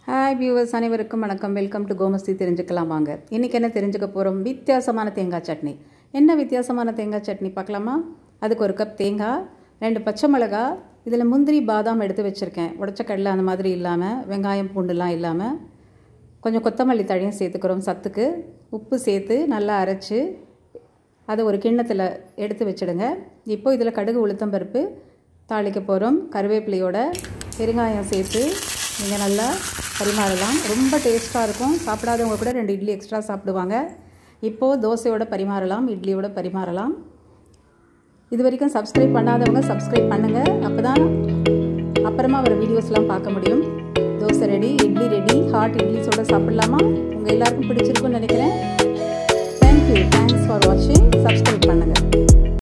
hi viewers அனைவருக்கும் வணக்கம் welcome to கோமஸ்தி தெரிஞ்சுக்கலாம் வாங்க இன்றைக்கி என்ன தெரிஞ்சுக்க போகிறோம் வித்தியாசமான தேங்காய் சட்னி என்ன வித்தியாசமான தேங்காய் சட்னி பார்க்கலாமா அதுக்கு ஒரு கப் தேங்காய் ரெண்டு பச்சை மிளகா இதில் முந்திரி பாதாம் எடுத்து வச்சுருக்கேன் உடச்ச கடலை அந்த மாதிரி இல்லாமல் வெங்காயம் பூண்டுலாம் இல்லாமல் கொஞ்சம் கொத்தமல்லி தழையும் சேர்த்துக்கிறோம் சத்துக்கு உப்பு சேர்த்து நல்லா அரைச்சி அதை ஒரு கிண்ணத்தில் எடுத்து வச்சுடுங்க இப்போ இதில் கடுகு உளுத்தம் பருப்பு தாளிக்க போகிறோம் கருவேப்பிலையோட பெருங்காயம் சேர்த்து நீங்கள் நல்லா பரிமாறலாம் ரொம்ப டேஸ்ட்டாக இருக்கும் சாப்பிடாதவங்க கூட ரெண்டு இட்லி எக்ஸ்ட்ரா சாப்பிடுவாங்க இப்போது தோசையோட பரிமாறலாம் இட்லியோட பரிமாறலாம் இது வரைக்கும் சப்ஸ்கிரைப் பண்ணாதவங்க சப்ஸ்கிரைப் பண்ணுங்கள் அப்போ தான் அப்புறமா வர வீடியோஸ்லாம் பார்க்க முடியும் dosa ready idli ready hot இட்லிஸோட சாப்பிட்லாமா உங்கள் எல்லாருக்கும் பிடிச்சிருக்குன்னு நினைக்கிறேன் தேங்க்யூ தேங்க்ஸ் ஃபார் வாட்சிங் சப்ஸ்கிரைப் பண்ணுங்கள்